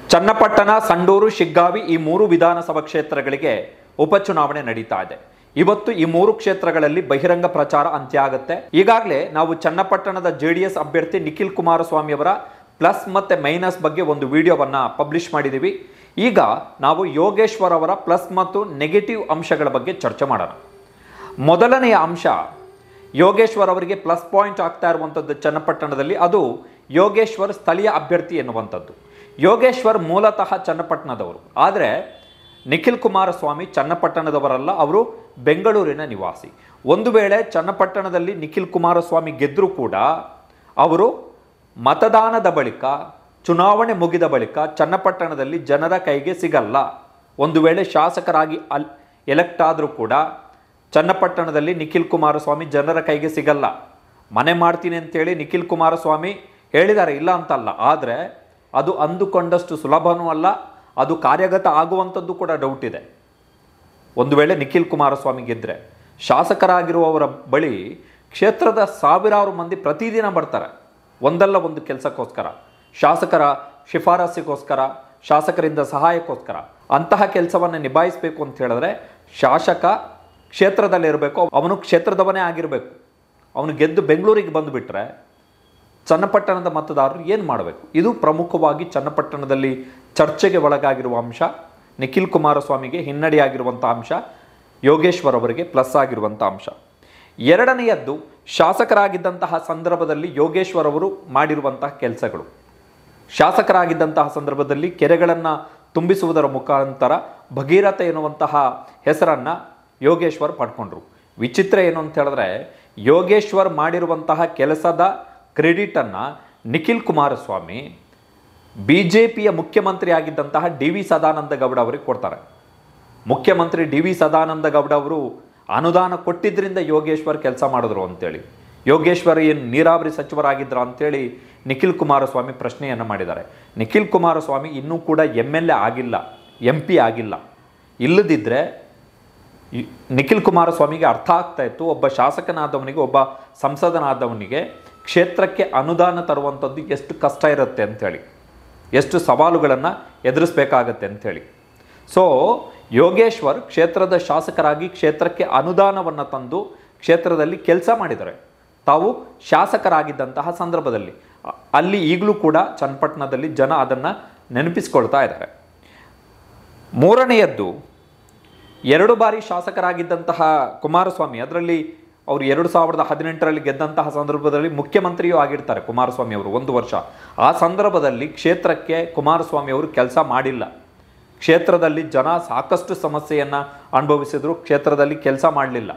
ಚನ್ನಪಟ್ಟಣ ಸಂಡೂರು ಶಿಗ್ಗಾವಿ ಈ ಮೂರು ವಿಧಾನಸಭಾ ಕ್ಷೇತ್ರಗಳಿಗೆ ಉಪಚುನಾವಣೆ ನಡೀತಾ ಇದೆ ಇವತ್ತು ಈ ಮೂರು ಕ್ಷೇತ್ರಗಳಲ್ಲಿ ಬಹಿರಂಗ ಪ್ರಚಾರ ಅಂತ್ಯ ಆಗುತ್ತೆ ಈಗಾಗಲೇ ನಾವು ಚನ್ನಪಟ್ಟಣದ ಜೆ ಡಿ ಎಸ್ ಅಭ್ಯರ್ಥಿ ನಿಖಿಲ್ ಕುಮಾರಸ್ವಾಮಿ ಅವರ ಪ್ಲಸ್ ಮತ್ತೆ ಮೈನಸ್ ಬಗ್ಗೆ ಒಂದು ವಿಡಿಯೋವನ್ನ ಪಬ್ಲಿಷ್ ಮಾಡಿದ್ದೀವಿ ಈಗ ನಾವು ಯೋಗೇಶ್ವರ್ ಅವರ ಪ್ಲಸ್ ಮತ್ತು ನೆಗೆಟಿವ್ ಅಂಶಗಳ ಬಗ್ಗೆ ಚರ್ಚೆ ಮಾಡೋಣ ಮೊದಲನೆಯ ಅಂಶ ಯೋಗೇಶ್ವರ್ ಅವರಿಗೆ ಪ್ಲಸ್ ಪಾಯಿಂಟ್ ಆಗ್ತಾ ಇರುವಂಥದ್ದು ಚನ್ನಪಟ್ಟಣದಲ್ಲಿ ಅದು ಯೋಗೇಶ್ವರ್ ಸ್ಥಳೀಯ ಅಭ್ಯರ್ಥಿ ಎನ್ನುವಂಥದ್ದು ಯೋಗೇಶ್ವರ್ ಮೂಲತಃ ಚನ್ನಪಟ್ಟಣದವರು ಆದರೆ ನಿಖಿಲ್ ಕುಮಾರಸ್ವಾಮಿ ಚನ್ನಪಟ್ಟಣದವರಲ್ಲ ಅವರು ಬೆಂಗಳೂರಿನ ನಿವಾಸಿ ಒಂದು ವೇಳೆ ಚನ್ನಪಟ್ಟಣದಲ್ಲಿ ನಿಖಿಲ್ ಕುಮಾರಸ್ವಾಮಿ ಗೆದ್ದರೂ ಕೂಡ ಅವರು ಮತದಾನದ ಬಳಿಕ ಚುನಾವಣೆ ಮುಗಿದ ಬಳಿಕ ಚನ್ನಪಟ್ಟಣದಲ್ಲಿ ಜನರ ಕೈಗೆ ಸಿಗಲ್ಲ ಒಂದು ವೇಳೆ ಶಾಸಕರಾಗಿ ಅಲ್ ಎಲೆಕ್ಟ್ ಆದರೂ ಕೂಡ ಚನ್ನಪಟ್ಟಣದಲ್ಲಿ ನಿಖಿಲ್ ಕುಮಾರಸ್ವಾಮಿ ಜನರ ಕೈಗೆ ಸಿಗಲ್ಲ ಮನೆ ಮಾಡ್ತೀನಿ ಅಂತೇಳಿ ನಿಖಿಲ್ ಕುಮಾರಸ್ವಾಮಿ ಹೇಳಿದ್ದಾರೆ ಇಲ್ಲ ಅಂತಲ್ಲ ಆದರೆ ಅದು ಅಂದುಕೊಂಡಷ್ಟು ಸುಲಭನೂ ಅಲ್ಲ ಅದು ಕಾರ್ಯಗತ ಆಗುವಂಥದ್ದು ಕೂಡ ಡೌಟ್ ಇದೆ ಒಂದು ವೇಳೆ ನಿಖಿಲ್ ಕುಮಾರಸ್ವಾಮಿ ಗೆದ್ದರೆ ಶಾಸಕರಾಗಿರುವವರ ಬಳಿ ಕ್ಷೇತ್ರದ ಸಾವಿರಾರು ಮಂದಿ ಪ್ರತಿದಿನ ಬರ್ತಾರೆ ಒಂದಲ್ಲ ಒಂದು ಕೆಲಸಕ್ಕೋಸ್ಕರ ಶಾಸಕರ ಶಿಫಾರಸ್ಸಿಗೋಸ್ಕರ ಶಾಸಕರಿಂದ ಸಹಾಯಕ್ಕೋಸ್ಕರ ಅಂತಹ ಕೆಲಸವನ್ನು ನಿಭಾಯಿಸಬೇಕು ಅಂತ ಹೇಳಿದ್ರೆ ಶಾಸಕ ಕ್ಷೇತ್ರದಲ್ಲಿರಬೇಕು ಅವನು ಕ್ಷೇತ್ರದವನೇ ಆಗಿರಬೇಕು ಅವನು ಗೆದ್ದು ಬೆಂಗಳೂರಿಗೆ ಬಂದುಬಿಟ್ರೆ ಚನ್ನಪಟ್ಟಣದ ಮತದಾರರು ಏನು ಮಾಡಬೇಕು ಇದು ಪ್ರಮುಖವಾಗಿ ಚನ್ನಪಟ್ಟಣದಲ್ಲಿ ಚರ್ಚೆಗೆ ಒಳಗಾಗಿರುವ ಅಂಶ ನಿಖಿಲ್ ಕುಮಾರಸ್ವಾಮಿಗೆ ಹಿನ್ನಡೆಯಾಗಿರುವಂಥ ಅಂಶ ಯೋಗೇಶ್ವರ್ ಅವರಿಗೆ ಪ್ಲಸ್ ಆಗಿರುವಂಥ ಅಂಶ ಎರಡನೆಯದ್ದು ಶಾಸಕರಾಗಿದ್ದಂತಹ ಸಂದರ್ಭದಲ್ಲಿ ಯೋಗೇಶ್ವರ್ ಅವರು ಮಾಡಿರುವಂತಹ ಕೆಲಸಗಳು ಶಾಸಕರಾಗಿದ್ದಂತಹ ಸಂದರ್ಭದಲ್ಲಿ ಕೆರೆಗಳನ್ನು ತುಂಬಿಸುವುದರ ಮುಖಾಂತರ ಭಗೀರಥ ಎನ್ನುವಂತಹ ಹೆಸರನ್ನು ಯೋಗೇಶ್ವರ್ ಪಡ್ಕೊಂಡ್ರು ವಿಚಿತ್ರ ಏನು ಅಂತ ಹೇಳಿದ್ರೆ ಯೋಗೇಶ್ವರ್ ಮಾಡಿರುವಂತಹ ಕೆಲಸದ ಕ್ರೆಡಿಟನ್ನು ನಿಖಿಲ್ ಕುಮಾರಸ್ವಾಮಿ ಬಿ ಜೆ ಪಿಯ ಮುಖ್ಯಮಂತ್ರಿ ಆಗಿದ್ದಂತಹ ಡಿ ವಿ ಸದಾನಂದ ಗೌಡ ಅವರಿಗೆ ಕೊಡ್ತಾರೆ ಮುಖ್ಯಮಂತ್ರಿ ಡಿ ವಿ ಸದಾನಂದ ಗೌಡ ಅವರು ಅನುದಾನ ಕೊಟ್ಟಿದ್ದರಿಂದ ಯೋಗೇಶ್ವರ್ ಕೆಲಸ ಮಾಡಿದ್ರು ಅಂತೇಳಿ ಯೋಗೇಶ್ವರ್ ಏನು ನೀರಾವರಿ ಸಚಿವರಾಗಿದ್ರ ಅಂತೇಳಿ ನಿಖಿಲ್ ಕುಮಾರಸ್ವಾಮಿ ಪ್ರಶ್ನೆಯನ್ನು ಮಾಡಿದ್ದಾರೆ ನಿಖಿಲ್ ಕುಮಾರಸ್ವಾಮಿ ಇನ್ನೂ ಕೂಡ ಎಮ್ ಎಲ್ ಎ ಆಗಿಲ್ಲ ಎಂ ಪಿ ಆಗಿಲ್ಲ ಇಲ್ಲದಿದ್ದರೆ ಈ- ನಿಖಿಲ್ ಕುಮಾರಸ್ವಾಮಿಗೆ ಅರ್ಥ ಆಗ್ತಾ ಇತ್ತು ಒಬ್ಬ ಶಾಸಕನಾದವನಿಗೆ ಒಬ್ಬ ಸಂಸದನಾದವನಿಗೆ ಕ್ಷೇತ್ರಕ್ಕೆ ಅನುದಾನ ತರುವಂಥದ್ದು ಎಷ್ಟು ಕಷ್ಟ ಇರುತ್ತೆ ಅಂಥೇಳಿ ಎಷ್ಟು ಸವಾಲುಗಳನ್ನು ಎದುರಿಸಬೇಕಾಗತ್ತೆ ಅಂಥೇಳಿ ಸೊ ಯೋಗೇಶ್ವರ್ ಕ್ಷೇತ್ರದ ಶಾಸಕರಾಗಿ ಕ್ಷೇತ್ರಕ್ಕೆ ಅನುದಾನವನ್ನು ತಂದು ಕ್ಷೇತ್ರದಲ್ಲಿ ಕೆಲಸ ಮಾಡಿದ್ದಾರೆ ತಾವು ಶಾಸಕರಾಗಿದ್ದಂತಹ ಸಂದರ್ಭದಲ್ಲಿ ಅ- ಅಲ್ಲಿ ಈಗಲೂ ಕೂಡ ಚನ್ನಪಟ್ಟಣದಲ್ಲಿ ಜನ ಅದನ್ನು ನೆನಪಿಸ್ಕೊಳ್ತಾ ಇದ್ದಾರೆ ಮೂರನೆಯದ್ದು ಎರಡು ಬಾರಿ ಶಾಸಕರಾಗಿದ್ದಂತಹ ಕುಮಾರಸ್ವಾಮಿ ಅದರಲ್ಲಿ ಅವರು ಎರಡು ಸಾವಿರದ ಹದಿನೆಂಟರಲ್ಲಿ ಗೆದ್ದಂತಹ ಸಂದರ್ಭದಲ್ಲಿ ಮುಖ್ಯಮಂತ್ರಿಯೂ ಆಗಿರ್ತಾರೆ ಕುಮಾರಸ್ವಾಮಿ ಅವರು ಒಂದು ವರ್ಷ ಆ ಸಂದರ್ಭದಲ್ಲಿ ಕ್ಷೇತ್ರಕ್ಕೆ ಕುಮಾರಸ್ವಾಮಿ ಅವರು ಕೆಲಸ ಮಾಡಿಲ್ಲ ಕ್ಷೇತ್ರದಲ್ಲಿ ಜನ ಸಾಕಷ್ಟು ಸಮಸ್ಯೆಯನ್ನು ಅನುಭವಿಸಿದ್ರು ಕ್ಷೇತ್ರದಲ್ಲಿ ಕೆಲಸ ಮಾಡಲಿಲ್ಲ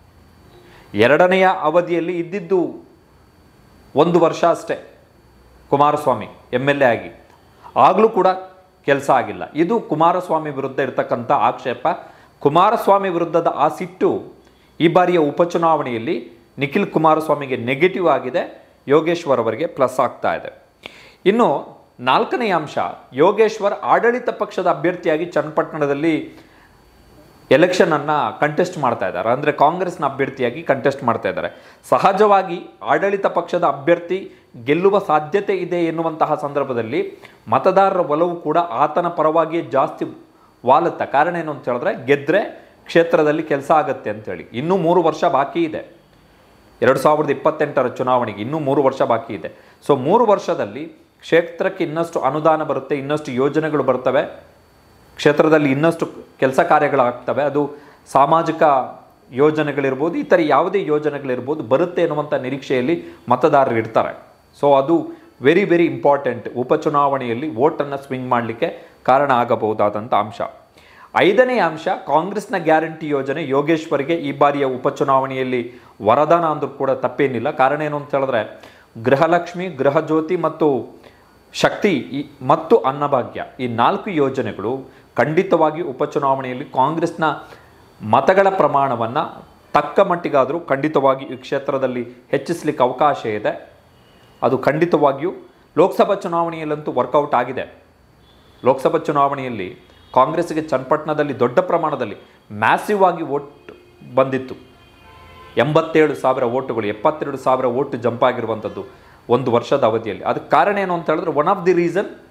ಎರಡನೆಯ ಅವಧಿಯಲ್ಲಿ ಇದ್ದಿದ್ದು ಒಂದು ವರ್ಷ ಅಷ್ಟೇ ಕುಮಾರಸ್ವಾಮಿ ಎಮ್ ಎಲ್ ಎ ಆಗಿ ಆಗಲೂ ಕೂಡ ಕೆಲಸ ಆಗಿಲ್ಲ ಇದು ಕುಮಾರಸ್ವಾಮಿ ವಿರುದ್ಧ ಇರತಕ್ಕಂಥ ಆಕ್ಷೇಪ ಕುಮಾರಸ್ವಾಮಿ ವಿರುದ್ಧದ ಆ ಸಿಟ್ಟು ಈ ಬಾರಿಯ ಉಪಚುನಾವಣೆಯಲ್ಲಿ ನಿಖಿಲ್ ಕುಮಾರಸ್ವಾಮಿಗೆ ನೆಗೆಟಿವ್ ಆಗಿದೆ ಯೋಗೇಶ್ವರ್ ಅವರಿಗೆ ಪ್ಲಸ್ ಆಗ್ತಾ ಇದೆ ಇನ್ನು ನಾಲ್ಕನೆಯ ಅಂಶ ಯೋಗೇಶ್ವರ್ ಆಡಳಿತ ಪಕ್ಷದ ಅಭ್ಯರ್ಥಿಯಾಗಿ ಚನ್ನಪಟ್ಟಣದಲ್ಲಿ ಎಲೆಕ್ಷನ್ ಅನ್ನ ಕಂಟೆಸ್ಟ್ ಮಾಡ್ತಾ ಇದ್ದಾರೆ ಅಂದರೆ ಕಾಂಗ್ರೆಸ್ನ ಅಭ್ಯರ್ಥಿಯಾಗಿ ಕಂಟೆಸ್ಟ್ ಮಾಡ್ತಾ ಇದ್ದಾರೆ ಸಹಜವಾಗಿ ಆಡಳಿತ ಪಕ್ಷದ ಅಭ್ಯರ್ಥಿ ಗೆಲ್ಲುವ ಸಾಧ್ಯತೆ ಇದೆ ಎನ್ನುವಂತಹ ಸಂದರ್ಭದಲ್ಲಿ ಮತದಾರರ ಒಲವು ಕೂಡ ಆತನ ಪರವಾಗಿಯೇ ಜಾಸ್ತಿ ವಾಲುತ್ತೆ ಕಾರಣ ಏನು ಅಂತ ಹೇಳಿದ್ರೆ ಗೆದ್ರೆ ಕ್ಷೇತ್ರದಲ್ಲಿ ಕೆಲಸ ಆಗತ್ತೆ ಅಂತೇಳಿ ಇನ್ನೂ ಮೂರು ವರ್ಷ ಬಾಕಿ ಇದೆ ಎರಡು ಸಾವಿರದ ಇಪ್ಪತ್ತೆಂಟರ ಚುನಾವಣೆಗೆ ಇನ್ನೂ ಮೂರು ವರ್ಷ ಬಾಕಿ ಇದೆ ಸೊ ಮೂರು ವರ್ಷದಲ್ಲಿ ಕ್ಷೇತ್ರಕ್ಕೆ ಇನ್ನಷ್ಟು ಅನುದಾನ ಬರುತ್ತೆ ಇನ್ನಷ್ಟು ಯೋಜನೆಗಳು ಬರ್ತವೆ ಕ್ಷೇತ್ರದಲ್ಲಿ ಇನ್ನಷ್ಟು ಕೆಲಸ ಕಾರ್ಯಗಳಾಗ್ತವೆ ಅದು ಸಾಮಾಜಿಕ ಯೋಜನೆಗಳಿರ್ಬೋದು ಈ ಥರ ಯಾವುದೇ ಯೋಜನೆಗಳಿರ್ಬೋದು ಬರುತ್ತೆ ಎನ್ನುವಂಥ ನಿರೀಕ್ಷೆಯಲ್ಲಿ ಮತದಾರರು ಇರ್ತಾರೆ ಸೊ ಅದು ವೆರಿ ವೆರಿ ಇಂಪಾರ್ಟೆಂಟ್ ಉಪಚುನಾವಣೆಯಲ್ಲಿ ವೋಟನ್ನು ಸ್ವಿಂಗ್ ಮಾಡಲಿಕ್ಕೆ ಕಾರಣ ಆಗಬಹುದಾದಂಥ ಅಂಶ ಐದನೇ ಅಂಶ ಕಾಂಗ್ರೆಸ್ನ ಗ್ಯಾರಂಟಿ ಯೋಜನೆ ಯೋಗೇಶ್ವರ್ಗೆ ಈ ಬಾರಿಯ ಉಪಚುನಾವಣೆಯಲ್ಲಿ ವರದಾನ ಅಂದ್ರೂ ಕೂಡ ತಪ್ಪೇನಿಲ್ಲ ಕಾರಣ ಏನು ಅಂತ ಹೇಳಿದ್ರೆ ಗೃಹಲಕ್ಷ್ಮಿ ಗೃಹಜ್ಯೋತಿ ಮತ್ತು ಶಕ್ತಿ ಈ- ಮತ್ತು ಅನ್ನಭಾಗ್ಯ ಈ ನಾಲ್ಕು ಯೋಜನೆಗಳು ಖಂಡಿತವಾಗಿ ಉಪಚುನಾವಣೆಯಲ್ಲಿ ಕಾಂಗ್ರೆಸ್ನ ಮತಗಳ ಪ್ರಮಾಣವನ್ನು ತಕ್ಕ ಮಟ್ಟಿಗಾದರೂ ಖಂಡಿತವಾಗಿ ಈ ಕ್ಷೇತ್ರದಲ್ಲಿ ಹೆಚ್ಚಿಸಲಿಕ್ಕೆ ಅವಕಾಶ ಇದೆ ಅದು ಖಂಡಿತವಾಗಿಯೂ ಲೋಕಸಭಾ ಚುನಾವಣೆಯಲ್ಲಂತೂ ವರ್ಕೌಟ್ ಆಗಿದೆ ಲೋಕಸಭಾ ಚುನಾವಣೆಯಲ್ಲಿ ಕಾಂಗ್ರೆಸ್ಗೆ ಚನ್ನಪಟ್ಟಣದಲ್ಲಿ ದೊಡ್ಡ ಪ್ರಮಾಣದಲ್ಲಿ ಮ್ಯಾಸಿವ್ ಆಗಿ ವೋಟ್ ಬಂದಿತ್ತು ಎಂಬತ್ತೇಳು ಸಾವಿರ ಓಟುಗಳು ಎಪ್ಪತ್ತೆರಡು ಸಾವಿರ ಓಟು ಜಂಪ್ ಆಗಿರುವಂಥದ್ದು ಒಂದು ವರ್ಷದ ಅವಧಿಯಲ್ಲಿ ಅದಕ್ಕೆ ಕಾರಣ ಏನು ಅಂತ ಹೇಳಿದ್ರೆ ಒನ್ ಆಫ್ ದಿ ರೀಸನ್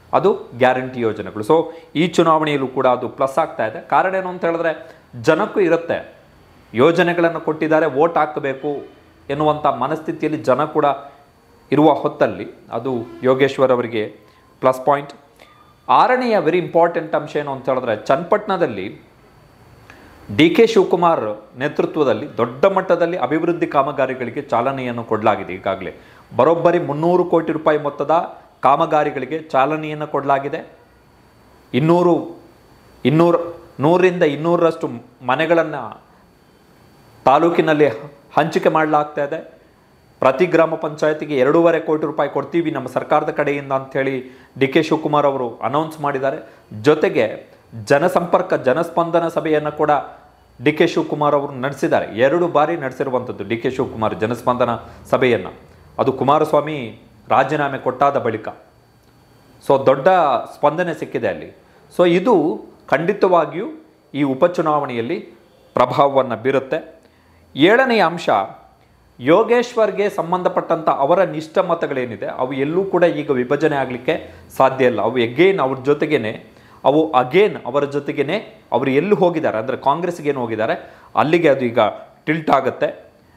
ಅದು ಗ್ಯಾರಂಟಿ ಯೋಜನೆಗಳು ಸೊ ಈ ಚುನಾವಣೆಯಲ್ಲೂ ಕೂಡ ಅದು ಪ್ಲಸ್ ಆಗ್ತಾ ಇದೆ ಕಾರಣ ಏನು ಅಂತ ಹೇಳಿದ್ರೆ ಜನಕ್ಕೂ ಇರುತ್ತೆ ಯೋಜನೆಗಳನ್ನು ಕೊಟ್ಟಿದ್ದಾರೆ ವೋಟ್ ಹಾಕಬೇಕು ಎನ್ನುವಂಥ ಮನಸ್ಥಿತಿಯಲ್ಲಿ ಜನ ಕೂಡ ಇರುವ ಹೊತ್ತಲ್ಲಿ ಅದು ಯೋಗೇಶ್ವರ್ ಅವರಿಗೆ ಪ್ಲಸ್ ಪಾಯಿಂಟ್ ಆರನೆಯ ವೆರಿ ಇಂಪಾರ್ಟೆಂಟ್ ಅಂಶ ಏನು ಅಂತ ಹೇಳಿದ್ರೆ ಚನ್ನಪಟ್ಟಣದಲ್ಲಿ ಡಿ ಕೆ ಶಿವಕುಮಾರ್ ನೇತೃತ್ವದಲ್ಲಿ ದೊಡ್ಡ ಮಟ್ಟದಲ್ಲಿ ಅಭಿವೃದ್ಧಿ ಕಾಮಗಾರಿಗಳಿಗೆ ಚಾಲನೆಯನ್ನು ಕೊಡಲಾಗಿದೆ ಈಗಾಗಲೇ ಬರೋಬ್ಬರಿ ಮುನ್ನೂರು ಕೋಟಿ ರೂಪಾಯಿ ಮೊತ್ತದ ಕಾಮಗಾರಿಗಳಿಗೆ ಚಾಲನೆಯನ್ನು ಕೊಡಲಾಗಿದೆ ಇನ್ನೂರು ಇನ್ನೂರು ನೂರಿಂದ ಇನ್ನೂರರಷ್ಟು ಮನೆಗಳನ್ನು ತಾಲೂಕಿನಲ್ಲಿ ಹಂಚಿಕೆ ಮಾಡಲಾಗ್ತಾ ಇದೆ ಪ್ರತಿ ಗ್ರಾಮ ಪಂಚಾಯತಿಗೆ ಎರಡೂವರೆ ಕೋಟಿ ರೂಪಾಯಿ ಕೊಡ್ತೀವಿ ನಮ್ಮ ಸರ್ಕಾರದ ಕಡೆಯಿಂದ ಅಂಥೇಳಿ ಡಿ ಕೆ ಶಿವಕುಮಾರ್ ಅವರು ಅನೌನ್ಸ್ ಮಾಡಿದ್ದಾರೆ ಜೊತೆಗೆ ಜನಸಂಪರ್ಕ ಜನಸ್ಪಂದನ ಸಭೆಯನ್ನು ಕೂಡ ಡಿ ಕೆ ಶಿವಕುಮಾರ್ ಅವರು ನಡೆಸಿದ್ದಾರೆ ಎರಡು ಬಾರಿ ನಡೆಸಿರುವಂಥದ್ದು ಡಿ ಕೆ ಶಿವಕುಮಾರ್ ಜನಸ್ಪಂದನ ಸಭೆಯನ್ನು ಅದು ಕುಮಾರಸ್ವಾಮಿ ರಾಜೀನಾಮೆ ಕೊಟ್ಟಾದ ಬಳಿಕ ಸೊ ದೊಡ್ಡ ಸ್ಪಂದನೆ ಸಿಕ್ಕಿದೆ ಅಲ್ಲಿ ಸೊ ಇದು ಖಂಡಿತವಾಗಿಯೂ ಈ ಉಪಚುನಾವಣೆಯಲ್ಲಿ ಪ್ರಭಾವವನ್ನು ಬೀರುತ್ತೆ ಏಳನೆಯ ಅಂಶ ಯೋಗೇಶ್ವರ್ಗೆ ಸಂಬಂಧಪಟ್ಟಂಥ ಅವರ ನಿಷ್ಠ ಮತಗಳೇನಿದೆ ಅವು ಎಲ್ಲೂ ಕೂಡ ಈಗ ವಿಭಜನೆ ಆಗಲಿಕ್ಕೆ ಸಾಧ್ಯ ಇಲ್ಲ ಅವು ಎಗೇನ್ ಅವ್ರ ಜೊತೆಗೇನೆ ಅವು ಅಗೇನ್ ಅವರ ಜೊತೆಗೇನೆ ಅವರು ಎಲ್ಲಿ ಹೋಗಿದ್ದಾರೆ ಅಂದರೆ ಕಾಂಗ್ರೆಸ್ಗೆ ಏನು ಹೋಗಿದ್ದಾರೆ ಅಲ್ಲಿಗೆ ಅದು ಈಗ ಟಿಲ್ಟ್ ಆಗುತ್ತೆ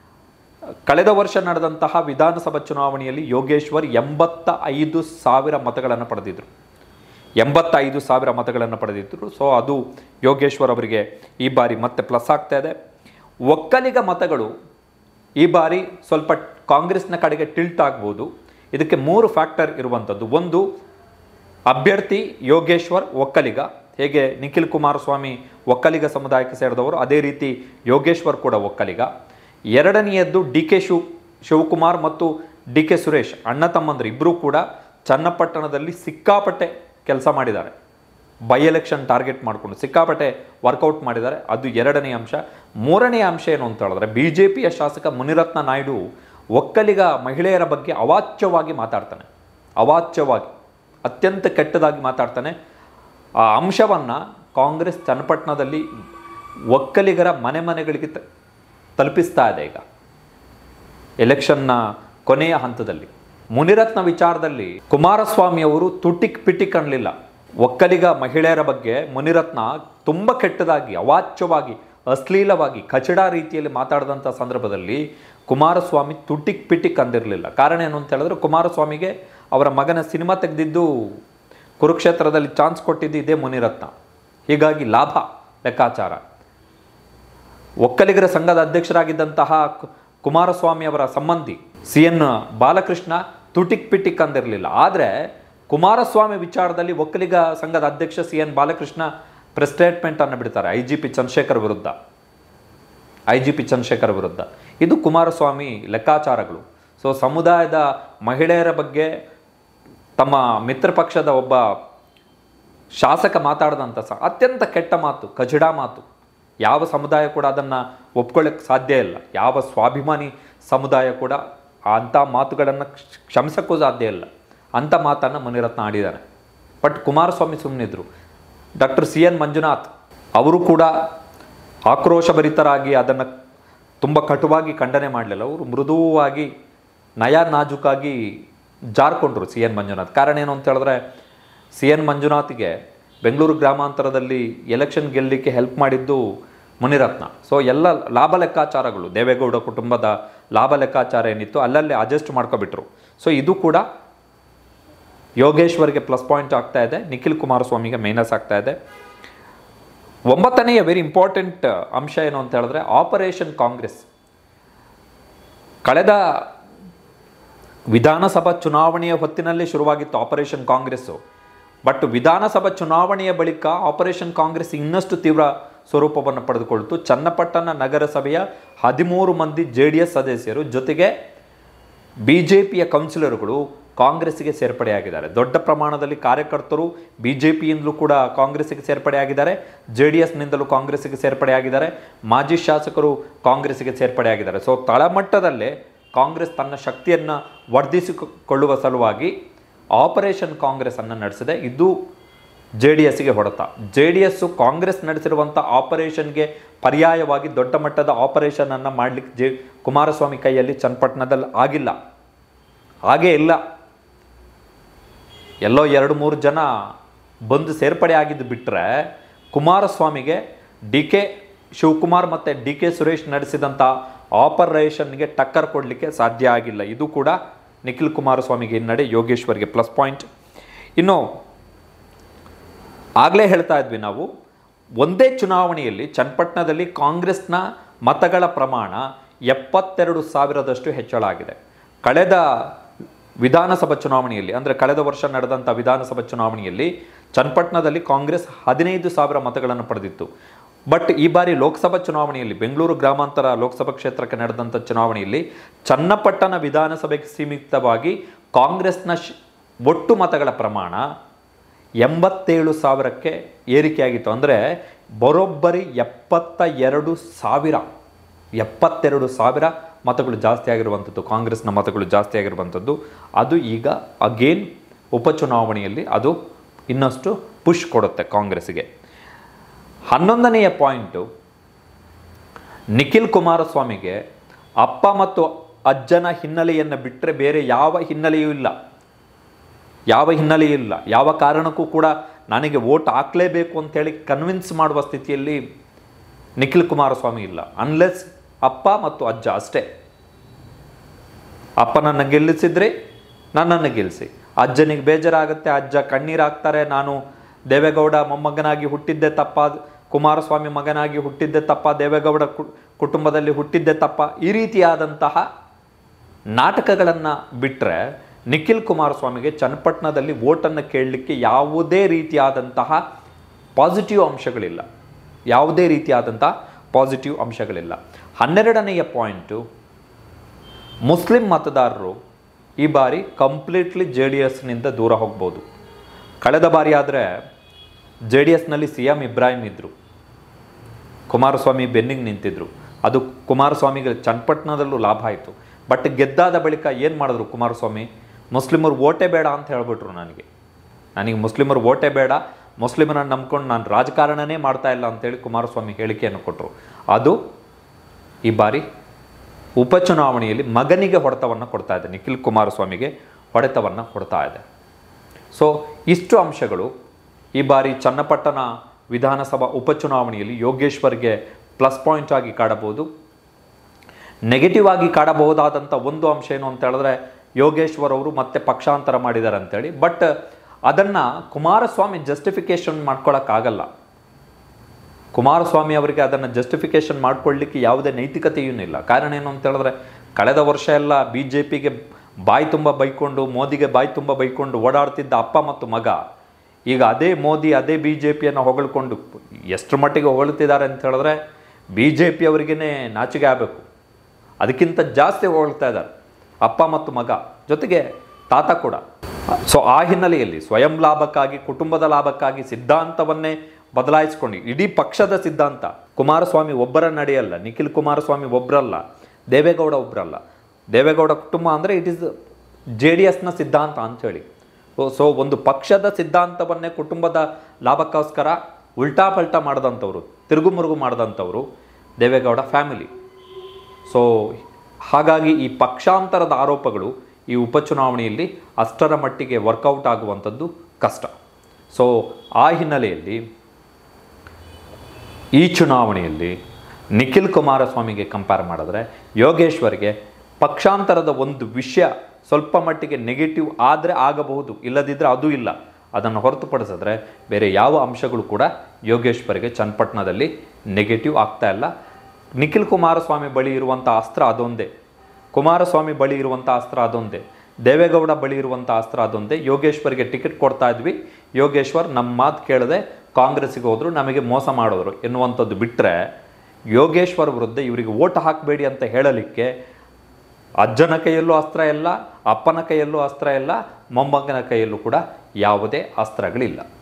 ಕಳೆದ ವರ್ಷ ನಡೆದಂತಹ ವಿಧಾನಸಭಾ ಚುನಾವಣೆಯಲ್ಲಿ ಯೋಗೇಶ್ವರ್ ಎಂಬತ್ತ ಐದು ಸಾವಿರ ಮತಗಳನ್ನು ಪಡೆದಿದ್ರು ಎಂಬತ್ತೈದು ಸಾವಿರ ಮತಗಳನ್ನು ಪಡೆದಿದ್ದರು ಸೊ ಅದು ಯೋಗೇಶ್ವರ್ ಅವರಿಗೆ ಈ ಬಾರಿ ಮತ್ತೆ ಪ್ಲಸ್ ಆಗ್ತಾ ಇದೆ ಒಕ್ಕಲಿಗ ಮತಗಳು ಈ ಬಾರಿ ಸ್ವಲ್ಪ ಕಾಂಗ್ರೆಸ್ನ ಕಡೆಗೆ ಟಿಲ್ಟ್ ಆಗ್ಬೋದು ಇದಕ್ಕೆ ಮೂರು ಫ್ಯಾಕ್ಟರ್ ಇರುವಂಥದ್ದು ಒಂದು ಅಭ್ಯರ್ಥಿ ಯೋಗೇಶ್ವರ್ ಒಕ್ಕಲಿಗ ಹೇಗೆ ನಿಖಿಲ್ ಕುಮಾರಸ್ವಾಮಿ ಒಕ್ಕಲಿಗ ಸಮುದಾಯಕ್ಕೆ ಸೇರಿದವರು ಅದೇ ರೀತಿ ಯೋಗೇಶ್ವರ್ ಕೂಡ ಒಕ್ಕಲಿಗ ಎರಡನೆಯದ್ದು ಡಿ ಕೆ ಶಿವ್ ಶಿವಕುಮಾರ್ ಮತ್ತು ಡಿ ಕೆ ಸುರೇಶ್ ಅಣ್ಣ ತಮ್ಮಂದರು ಇಬ್ಬರೂ ಕೂಡ ಚನ್ನಪಟ್ಟಣದಲ್ಲಿ ಸಿಕ್ಕಾಪಟ್ಟೆ ಕೆಲಸ ಮಾಡಿದ್ದಾರೆ ಬೈ ಎಲೆಕ್ಷನ್ ಟಾರ್ಗೆಟ್ ಮಾಡಿಕೊಂಡು ಸಿಕ್ಕಾಪಟ್ಟೆ ವರ್ಕೌಟ್ ಮಾಡಿದ್ದಾರೆ ಅದು ಎರಡನೇ ಅಂಶ ಮೂರನೇ ಅಂಶ ಏನು ಅಂತ ಹೇಳಿದ್ರೆ ಬಿ ಜೆ ಪಿಯ ಶಾಸಕ ಮುನಿರತ್ನ ನಾಯ್ಡು ಒಕ್ಕಲಿಗ ಮಹಿಳೆಯರ ಬಗ್ಗೆ ಅವಾಚ್ಯವಾಗಿ ಮಾತಾಡ್ತಾನೆ ಅವಾಚ್ಯವಾಗಿ ಅತ್ಯಂತ ಕೆಟ್ಟದಾಗಿ ಮಾತಾಡ್ತಾನೆ ಆ ಅಂಶವನ್ನು ಕಾಂಗ್ರೆಸ್ ಚನ್ನಪಟ್ಟಣದಲ್ಲಿ ಒಕ್ಕಲಿಗರ ಮನೆ ಮನೆಗಳಿಗೆ ತ- ತಲುಪಿಸ್ತಾ ಇದೆ ಈಗ ಎಲೆಕ್ಷನ್ನ ಕೊನೆಯ ಹಂತದಲ್ಲಿ ಮುನಿರತ್ನ ವಿಚಾರದಲ್ಲಿ ಕುಮಾರಸ್ವಾಮಿ ಅವರು ತುಟಿಕ್ ಪಿಟಿಕ್ ಅನ್ನಲಿಲ್ಲ ಒಕ್ಕಲಿಗ ಮಹಿಳೆಯರ ಬಗ್ಗೆ ಮುನಿರತ್ನ ತುಂಬ ಕೆಟ್ಟದಾಗಿ ಅವಾಚ್ಯವಾಗಿ ಅಶ್ಲೀಲವಾಗಿ ಕಚಡ ರೀತಿಯಲ್ಲಿ ಮಾತಾಡಿದಂಥ ಸಂದರ್ಭದಲ್ಲಿ ಕುಮಾರಸ್ವಾಮಿ ತುಟಿಕ್ ಪಿಟಿಕ್ ಅಂದಿರಲಿಲ್ಲ ಕಾರಣ ಏನು ಅಂತ ಹೇಳಿದ್ರೆ ಕುಮಾರಸ್ವಾಮಿಗೆ ಅವರ ಮಗನ ಸಿನಿಮಾ ತೆಗೆದಿದ್ದು ಕುರುಕ್ಷೇತ್ರದಲ್ಲಿ ಚಾನ್ಸ್ ಕೊಟ್ಟಿದ್ದು ಇದೇ ಮುನಿರತ್ನ ಹೀಗಾಗಿ ಲಾಭ ಲೆಕ್ಕಾಚಾರ ಒಕ್ಕಲಿಗರ ಸಂಘದ ಅಧ್ಯಕ್ಷರಾಗಿದ್ದಂತಹ ಕು- ಕುಮಾರಸ್ವಾಮಿ ಅವರ ಸಂಬಂಧಿ ಸಿ ಎನ್ ಬಾಲಕೃಷ್ಣ ತುಟಿಕ್ ಪಿಟಿಕ್ ಅಂದಿರಲಿಲ್ಲ ಆದರೆ ಕುಮಾರಸ್ವಾಮಿ ವಿಚಾರದಲ್ಲಿ ಒಕ್ಕಲಿಗ ಸಂಘದ ಅಧ್ಯಕ್ಷ C N Balakrishna press statement ಅನ್ನು ಬಿಡ್ತಾರೆ ಐ ಜಿ ಪಿ ಚಂದ್ರಶೇಖರ್ ವಿರುದ್ಧ ಐ ಜಿ ಪಿ ಚಂದ್ರಶೇಖರ್ ವಿರುದ್ಧ ಇದು ಕುಮಾರಸ್ವಾಮಿ ಲೆಕ್ಕಾಚಾರಗಳು ಸೊ ಸಮುದಾಯದ ಮಹಿಳೆಯರ ಬಗ್ಗೆ ತಮ್ಮ ಮಿತ್ರ ಪಕ್ಷದ ಒಬ್ಬ ಶಾಸಕ ಮಾತಾಡಿದಂಥ ಸಹ ಅತ್ಯಂತ ಕೆಟ್ಟ ಮಾತು ಕಜಡ ಮಾತು ಯಾವ ಸಮುದಾಯ ಕೂಡ ಅದನ್ನು ಒಪ್ಕೊಳ್ಳೋಕ್ಕೆ ಸಾಧ್ಯ ಇಲ್ಲ ಯಾವ ಸ್ವಾಭಿಮಾನಿ ಸಮುದಾಯ ಕೂಡ ಅಂಥ ಮಾತುಗಳನ್ನು ಕ್ಷಮಿಸೋಕ್ಕೂ ಸಾಧ್ಯ ಇಲ್ಲ ಅಂಥ ಮಾತನ್ನು ಮುನಿರತ್ನ ಆಡಿದ್ದಾನೆ ಬಟ್ ಕುಮಾರಸ್ವಾಮಿ ಸುಮ್ಮನಿದ್ರು ಡಾಕ್ಟರ್ ಸಿ ಎನ್ ಮಂಜುನಾಥ್ ಅವರು ಕೂಡ ಆಕ್ರೋಶಭರಿತರಾಗಿ ಅದನ್ನು ತುಂಬ ಕಟುವಾಗಿ ಖಂಡನೆ ಮಾಡಲಿಲ್ಲ ಅವರು ಮೃದುವಾಗಿ ನಯ ನಾಜುಕಾಗಿ ಜಾರ್ಕೊಂಡ್ರು ಸಿ ಎನ್ ಮಂಜುನಾಥ್ ಕಾರಣ ಏನು ಅಂತ ಹೇಳಿದ್ರೆ ಸಿ ಎನ್ ಮಂಜುನಾಥ್ಗೆ ಬೆಂಗಳೂರು ಗ್ರಾಮಾಂತರದಲ್ಲಿ ಎಲೆಕ್ಷನ್ ಗೆಲ್ಲಲಿಕ್ಕೆ ಹೆಲ್ಪ್ ಮಾಡಿದ್ದು ಮುನಿರತ್ನ ಸೊ ಎಲ್ಲ ಲಾಭ ಲೆಕ್ಕಾಚಾರಗಳು ದೇವೇಗೌಡ ಕುಟುಂಬದ ಲಾಭ ಲೆಕ್ಕಾಚಾರ ಏನಿತ್ತು ಅಲ್ಲಲ್ಲೇ ಅಡ್ಜಸ್ಟ್ ಮಾಡ್ಕೊಬಿಟ್ರು ಸೊ ಇದು ಕೂಡ ಯೋಗೇಶ್ವರ್ಗೆ ಪ್ಲಸ್ ಪಾಯಿಂಟ್ ಆಗ್ತಾ ಇದೆ ನಿಖಿಲ್ ಕುಮಾರಸ್ವಾಮಿಗೆ ಮೈನಸ್ ಆಗ್ತಾ ಇದೆ ಒಂಬತ್ತನೆಯ ವೆರಿ ಇಂಪಾರ್ಟೆಂಟ್ ಅಂಶ ಏನು ಅಂತ ಹೇಳಿದ್ರೆ ಆಪರೇಷನ್ ಕಾಂಗ್ರೆಸ್ ಕಳೆದ ವಿಧಾನಸಭಾ ಚುನಾವಣೆಯ ಹೊತ್ತಿನಲ್ಲೇ ಶುರುವಾಗಿತ್ತು ಆಪರೇಷನ್ ಕಾಂಗ್ರೆಸ್ಸು ಬಟ್ ವಿಧಾನಸಭಾ ಚುನಾವಣೆಯ ಬಳಿಕ ಆಪರೇಷನ್ ಕಾಂಗ್ರೆಸ್ ಇನ್ನಷ್ಟು ತೀವ್ರ ಸ್ವರೂಪವನ್ನು ಪಡೆದುಕೊಳ್ತು ಚನ್ನಪಟ್ಟಣ ನಗರಸಭೆಯ ಹದಿಮೂರು ಮಂದಿ ಜೆ ಡಿ ಎಸ್ ಸದಸ್ಯರು ಜೊತೆಗೆ ಬಿ ಜೆ ಪಿಯ ಕೌನ್ಸಿಲರ್ಗಳು ಕಾಂಗ್ರೆಸ್ಸಿಗೆ ಸೇರ್ಪಡೆಯಾಗಿದ್ದಾರೆ ದೊಡ್ಡ ಪ್ರಮಾಣದಲ್ಲಿ ಕಾರ್ಯಕರ್ತರು ಬಿ ಜೆ ಪಿಯಿಂದಲೂ ಕೂಡ ಕಾಂಗ್ರೆಸ್ಸಿಗೆ ಸೇರ್ಪಡೆಯಾಗಿದ್ದಾರೆ ಜೆ ಡಿ ಎಸ್ನಿಂದಲೂ ಕಾಂಗ್ರೆಸ್ಸಿಗೆ ಸೇರ್ಪಡೆಯಾಗಿದ್ದಾರೆ ಮಾಜಿ ಶಾಸಕರು ಕಾಂಗ್ರೆಸ್ಸಿಗೆ ಸೇರ್ಪಡೆಯಾಗಿದ್ದಾರೆ ಸೊ ತಳಮಟ್ಟದಲ್ಲೇ ಕಾಂಗ್ರೆಸ್ ತನ್ನ ಶಕ್ತಿಯನ್ನು ವರ್ಧಿಸಿಕೊಳ್ಳುವ ಸಲುವಾಗಿ ಆಪರೇಷನ್ ಕಾಂಗ್ರೆಸ್ ಅನ್ನು ನಡೆಸಿದೆ ಇದು ಜೆ ಡಿ ಎಸ್ಗೆ ಹೊಡೆತ ಜೆ ಡಿ ಎಸ್ಸು ಕಾಂಗ್ರೆಸ್ ನಡೆಸಿರುವಂಥ ಆಪರೇಷನ್ಗೆ ಪರ್ಯಾಯವಾಗಿ ದೊಡ್ಡ ಮಟ್ಟದ ಆಪರೇಷನ್ ಅನ್ನು ಮಾಡಲಿಕ್ಕೆ ಜೆ ಕುಮಾರಸ್ವಾಮಿ ಕೈಯಲ್ಲಿ ಚನ್ನಪಟ್ಟಣದಲ್ಲಿ ಆಗಿಲ್ಲ ಹಾಗೇ ಇಲ್ಲ ಎಲ್ಲೋ ಎರಡು ಮೂರು ಜನ ಬಂದು ಸೇರ್ಪಡೆ ಆಗಿದ್ದು ಬಿಟ್ಟರೆ ಕುಮಾರಸ್ವಾಮಿಗೆ ಡಿ ಕೆ ಶಿವಕುಮಾರ್ ಮತ್ತು ಡಿ ಕೆ ಸುರೇಶ್ ನಡೆಸಿದಂಥ ಆಪರೇಷನ್ಗೆ ಟಕ್ಕರ್ ಕೊಡಲಿಕ್ಕೆ ಸಾಧ್ಯ ಆಗಿಲ್ಲ ಇದು ಕೂಡ ನಿಖಿಲ್ ಕುಮಾರಸ್ವಾಮಿಗೆ ಹಿನ್ನಡೆ ಯೋಗೇಶ್ವರ್ಗೆ ಪ್ಲಸ್ ಪಾಯಿಂಟ್ ಇನ್ನು ಆಗಲೇ ಹೇಳ್ತಾ ಇದ್ವಿ ನಾವು ಒಂದೇ ಚುನಾವಣೆಯಲ್ಲಿ ಚನ್ನಪಟ್ಟಣದಲ್ಲಿ ಕಾಂಗ್ರೆಸ್ನ ಮತಗಳ ಪ್ರಮಾಣ ಎಪ್ಪತ್ತೆರಡು ಸಾವಿರದಷ್ಟು ಹೆಚ್ಚಳ ಆಗಿದೆ ಕಳೆದ ವಿಧಾನಸಭಾ ಚುನಾವಣೆಯಲ್ಲಿ ಅಂದರೆ ಕಳೆದ ವರ್ಷ ನಡೆದಂಥ ವಿಧಾನಸಭಾ ಚುನಾವಣೆಯಲ್ಲಿ ಚನ್ನಪಟ್ಟಣದಲ್ಲಿ ಕಾಂಗ್ರೆಸ್ ಹದಿನೈದು ಸಾವಿರ ಮತಗಳನ್ನು ಪಡೆದಿತ್ತು ಬಟ್ ಈ ಬಾರಿ ಲೋಕಸಭಾ ಚುನಾವಣೆಯಲ್ಲಿ ಬೆಂಗಳೂರು ಗ್ರಾಮಾಂತರ ಲೋಕಸಭಾ ಕ್ಷೇತ್ರಕ್ಕೆ ನಡೆದಂಥ ಚುನಾವಣೆಯಲ್ಲಿ ಚನ್ನಪಟ್ಟಣ ವಿಧಾನಸಭೆಗೆ ಸೀಮಿತವಾಗಿ ಕಾಂಗ್ರೆಸ್ನ ಶ್- ಒಟ್ಟು ಮತಗಳ ಪ್ರಮಾಣ ಎಂಬತ್ತೇಳು ಸಾವಿರಕ್ಕೆ ಏರಿಕೆಯಾಗಿತ್ತು ಅಂದರೆ ಬರೋಬ್ಬರಿ ಎಪ್ಪತ್ತ ಎರಡು ಸಾವಿರ ಎಪ್ಪತ್ತೆರಡು ಸಾವಿರ ಮತಗಳು ಜಾಸ್ತಿ ಆಗಿರುವಂಥದ್ದು ಕಾಂಗ್ರೆಸ್ನ ಮತಗಳು ಜಾಸ್ತಿ ಆಗಿರುವಂಥದ್ದು ಅದು ಈಗ ಅಗೇನ್ ಉಪಚುನಾವಣೆಯಲ್ಲಿ ಅದು ಇನ್ನಷ್ಟು ಪುಷ್ ಕೊಡುತ್ತೆ ಕಾಂಗ್ರೆಸ್ಸಿಗೆ ಹನ್ನೊಂದನೆಯ ಪಾಯಿಂಟು ನಿಖಿಲ್ ಕುಮಾರಸ್ವಾಮಿಗೆ ಅಪ್ಪ ಮತ್ತು ಅಜ್ಜನ ಹಿನ್ನೆಲೆಯನ್ನು ಬಿಟ್ಟರೆ ಬೇರೆ ಯಾವ ಹಿನ್ನೆಲೆಯೂ ಇಲ್ಲ ಯಾವ ಹಿನ್ನೆಲೆಯೂ ಇಲ್ಲ ಯಾವ ಕಾರಣಕ್ಕೂ ಕೂಡ ನನಗೆ ವೋಟ್ ಹಾಕಲೇಬೇಕು ಅಂತೇಳಿ ಕನ್ವಿನ್ಸ್ ಮಾಡುವ ಸ್ಥಿತಿಯಲ್ಲಿ ನಿಖಿಲ್ ಕುಮಾರಸ್ವಾಮಿ ಇಲ್ಲ ಅನ್ಲೆಸ್ ಅಪ್ಪ ಮತ್ತು ಅಜ್ಜ ಅಷ್ಟೇ ಅಪ್ಪನನ್ನು ಗೆಲ್ಲಿಸಿದ್ರೆ ನನ್ನನ್ನು ಗೆಲ್ಲಿಸಿ ಅಜ್ಜನಿಗೆ ಬೇಜಾರಾಗುತ್ತೆ ಅಜ್ಜ ಕಣ್ಣೀರು ಹಾಕ್ತಾರೆ ನಾನು ದೇವೇಗೌಡ ಮೊಮ್ಮಗನಾಗಿ ಹುಟ್ಟಿದ್ದೆ ತಪ್ಪ ಕುಮಾರಸ್ವಾಮಿ ಮಗನಾಗಿ ಹುಟ್ಟಿದ್ದೆ ತಪ್ಪ ದೇವೇಗೌಡ ಕು- ಕುಟುಂಬದಲ್ಲಿ ಹುಟ್ಟಿದ್ದೆ ತಪ್ಪ ಈ ರೀತಿಯಾದಂತಹ ನಾಟಕಗಳನ್ನು ಬಿಟ್ಟರೆ ನಿಖಿಲ್ ಕುಮಾರಸ್ವಾಮಿಗೆ ಚನ್ನಪಟ್ಟಣದಲ್ಲಿ ವೋಟನ್ನು ಕೇಳಲಿಕ್ಕೆ ಯಾವುದೇ ರೀತಿಯಾದಂತಹ ಪಾಸಿಟಿವ್ ಅಂಶಗಳಿಲ್ಲ ಯಾವುದೇ ರೀತಿಯಾದಂಥ ಪಾಸಿಟಿವ್ ಅಂಶಗಳಿಲ್ಲ ಹನ್ನೆರಡನೆಯ ಪಾಯಿಂಟು ಮುಸ್ಲಿಂ ಮತದಾರರು ಈ ಬಾರಿ ಕಂಪ್ಲೀಟ್ಲಿ ಜೆ ಡಿ ಎಸ್ನಿಂದ ದೂರ ಹೋಗ್ಬೋದು ಕಳೆದ ಬಾರಿ ಆದರೆ ಜೆ ಡಿ ಎಸ್ನಲ್ಲಿ ಸಿ ಎಂ ಇಬ್ರಾಹಿಂ ಇದ್ದರು ಕುಮಾರಸ್ವಾಮಿ ಬೆನ್ನಿಗೆ ನಿಂತಿದ್ರು ಅದು ಕುಮಾರಸ್ವಾಮಿಗೆ ಚನ್ನಪಟ್ಟಣದಲ್ಲೂ ಲಾಭ ಆಯಿತು ಬಟ್ ಗೆದ್ದಾದ ಬಳಿಕ ಏನು ಮಾಡಿದ್ರು ಕುಮಾರಸ್ವಾಮಿ ಮುಸ್ಲಿಮರು ಓಟೇ ಬೇಡ ಅಂತ ಹೇಳ್ಬಿಟ್ರು ನನಗೆ ನನಗೆ ಮುಸ್ಲಿಮರು ಓಟೇ ಬೇಡ ಮುಸ್ಲಿಮರನ್ನು ನಂಬ್ಕೊಂಡು ನಾನು ರಾಜಕಾರಣನೇ ಮಾಡ್ತಾ ಇಲ್ಲ ಅಂತೇಳಿ ಕುಮಾರಸ್ವಾಮಿ ಹೇಳಿಕೆಯನ್ನು ಕೊಟ್ಟರು ಅದು ಈ ಬಾರಿ ಉಪಚುನಾವಣೆಯಲ್ಲಿ ಮಗನಿಗೆ ಹೊಡೆತವನ್ನು ಕೊಡ್ತಾ ಇದೆ ನಿಖಿಲ್ ಕುಮಾರಸ್ವಾಮಿಗೆ ಹೊಡೆತವನ್ನು ಕೊಡ್ತಾ ಇದೆ ಸೊ ಇಷ್ಟು ಅಂಶಗಳು ಈ ಬಾರಿ ಚನ್ನಪಟ್ಟಣ ವಿಧಾನಸಭಾ ಉಪಚುನಾವಣೆಯಲ್ಲಿ ಯೋಗೇಶ್ವರ್ಗೆ ಪ್ಲಸ್ ಪಾಯಿಂಟ್ ಆಗಿ ಕಾಡಬಹುದು ನೆಗೆಟಿವ್ ಆಗಿ ಕಾಡಬಹುದಾದಂಥ ಒಂದು ಅಂಶ ಏನು ಅಂತ ಹೇಳಿದ್ರೆ ಯೋಗೇಶ್ವರ್ ಅವರು ಮತ್ತೆ ಪಕ್ಷಾಂತರ ಮಾಡಿದ್ದಾರೆ ಅಂತೇಳಿ ಬಟ್ ಅದನ್ನು ಕುಮಾರಸ್ವಾಮಿ ಜಸ್ಟಿಫಿಕೇಶನ್ ಮಾಡ್ಕೊಳ್ಳೋಕ್ಕಾಗಲ್ಲ ಕುಮಾರಸ್ವಾಮಿ ಅವರಿಗೆ ಅದನ್ನು ಜಸ್ಟಿಫಿಕೇಶನ್ ಮಾಡ್ಕೊಳ್ಳಿಕ್ಕೆ ಯಾವುದೇ ನೈತಿಕತೆಯೂ ಇಲ್ಲ ಕಾರಣ ಏನು ಅಂತ ಹೇಳಿದ್ರೆ ಕಳೆದ ವರ್ಷ ಎಲ್ಲ ಬಿ ಜೆ ಪಿಗೆ ಬಾಯಿ ತುಂಬ ಬೈಕೊಂಡು ಮೋದಿಗೆ ಬಾಯಿ ತುಂಬ ಬೈಕೊಂಡು ಓಡಾಡ್ತಿದ್ದ ಅಪ್ಪ ಮತ್ತು ಮಗ ಈಗ ಅದೇ ಮೋದಿ ಅದೇ ಬಿ ಜೆ ಪಿಯನ್ನು ಹೊಗಳ್ಕೊಂಡು ಎಷ್ಟರ ಮಟ್ಟಿಗೆ ಹೊಗಳ್ತಿದ್ದಾರೆ ಅಂತ ಹೇಳಿದ್ರೆ ಬಿ ಜೆ ಪಿ ಅವರಿಗೇ ನಾಚಿಕೆ ಆಗಬೇಕು ಅದಕ್ಕಿಂತ ಜಾಸ್ತಿ ಹೊಗಳ್ತಾ ಇದ್ದಾರೆ ಅಪ್ಪ ಮತ್ತು ಮಗ ಜೊತೆಗೆ ತಾತ ಕೂಡ ಸೊ ಆ ಹಿನ್ನೆಲೆಯಲ್ಲಿ ಸ್ವಯಂ ಲಾಭಕ್ಕಾಗಿ ಕುಟುಂಬದ ಲಾಭಕ್ಕಾಗಿ ಸಿದ್ಧಾಂತವನ್ನೇ ಬದಲಾಯಿಸ್ಕೊಂಡು ಇಡೀ ಪಕ್ಷದ ಸಿದ್ಧಾಂತ ಕುಮಾರಸ್ವಾಮಿ ಒಬ್ಬರ ನಡೆಯಲ್ಲ ನಿಖಿಲ್ ಕುಮಾರಸ್ವಾಮಿ ಒಬ್ಬರಲ್ಲ ದೇವೇಗೌಡ ಒಬ್ಬರಲ್ಲ ದೇವೇಗೌಡ ಕುಟುಂಬ ಅಂದರೆ ಇಟ್ ಇಸ್ ಜೆ ಡಿ ಎಸ್ನ ಸಿದ್ಧಾಂತ ಅಂಥೇಳಿ ಸೊ ಒಂದು ಪಕ್ಷದ ಸಿದ್ಧಾಂತವನ್ನೇ ಕುಟುಂಬದ ಲಾಭಕ್ಕೋಸ್ಕರ ಉಲ್ಟಾ ಪಲ್ಟಾ ಮಾಡಿದಂಥವ್ರು ತಿರುಗು ಮುರುಗು ಮಾಡಿದಂಥವ್ರು ದೇವೇಗೌಡ ಫ್ಯಾಮಿಲಿ ಸೊ ಹಾಗಾಗಿ ಈ ಪಕ್ಷಾಂತರದ ಆರೋಪಗಳು ಈ ಉಪಚುನಾವಣೆಯಲ್ಲಿ ಅಷ್ಟರ ಮಟ್ಟಿಗೆ ವರ್ಕೌಟ್ ಆಗುವಂಥದ್ದು ಕಷ್ಟ ಸೊ ಆ ಹಿನ್ನೆಲೆಯಲ್ಲಿ ಈ ಚುನಾವಣೆಯಲ್ಲಿ ನಿಖಿಲ್ ಕುಮಾರಸ್ವಾಮಿಗೆ ಕಂಪೇರ್ ಮಾಡಿದ್ರೆ ಯೋಗೇಶ್ವರ್ಗೆ ಪಕ್ಷಾಂತರದ ಒಂದು ವಿಷಯ ಸ್ವಲ್ಪ ಮಟ್ಟಿಗೆ ನೆಗೆಟಿವ್ ಆದರೆ ಆಗಬಹುದು ಇಲ್ಲದಿದ್ದರೆ ಅದು ಇಲ್ಲ ಅದನ್ನು ಹೊರತುಪಡಿಸಿದ್ರೆ ಬೇರೆ ಯಾವ ಅಂಶಗಳು ಕೂಡ ಯೋಗೇಶ್ವರ್ಗೆ ಚನ್ನಪಟ್ಟಣದಲ್ಲಿ ನೆಗೆಟಿವ್ ಆಗ್ತಾ ಇಲ್ಲ ನಿಖಿಲ್ ಕುಮಾರಸ್ವಾಮಿ ಬಳಿ ಇರುವಂಥ ಅಸ್ತ್ರ ಅದೊಂದೇ ಕುಮಾರಸ್ವಾಮಿ ಬಳಿ ಇರುವಂಥ ಅಸ್ತ್ರ ಅದೊಂದೇ ದೇವೇಗೌಡ ಬಳಿ ಇರುವಂಥ ಅಸ್ತ್ರ ಅದೊಂದೇ ಯೋಗೇಶ್ವರ್ಗೆ ಟಿಕೆಟ್ ಕೊಡ್ತಾ ಇದ್ವಿ ಯೋಗೇಶ್ವರ್ ನಮ್ಮ ಮಾತು ಕೇಳದೆ ಕಾಂಗ್ರೆಸ್ಸಿಗೆ ಹೋದ್ರು ನಮಗೆ ಮೋಸ ಮಾಡೋರು ಎನ್ನುವಂಥದ್ದು ಬಿಟ್ಟರೆ ಯೋಗೇಶ್ವರ್ ವಿರುದ್ಧ ಇವರಿಗೆ ಓಟ್ ಹಾಕಬೇಡಿ ಅಂತ ಹೇಳಲಿಕ್ಕೆ ಅಜ್ಜನ ಕೈಯಲ್ಲೂ ಅಸ್ತ್ರ ಇಲ್ಲ ಅಪ್ಪನ ಕೈಯಲ್ಲೂ ಅಸ್ತ್ರ ಇಲ್ಲ ಮೊಮ್ಮಗನ ಕೈಯಲ್ಲೂ ಕೂಡ ಯಾವುದೇ ಅಸ್ತ್ರಗಳಿಲ್ಲ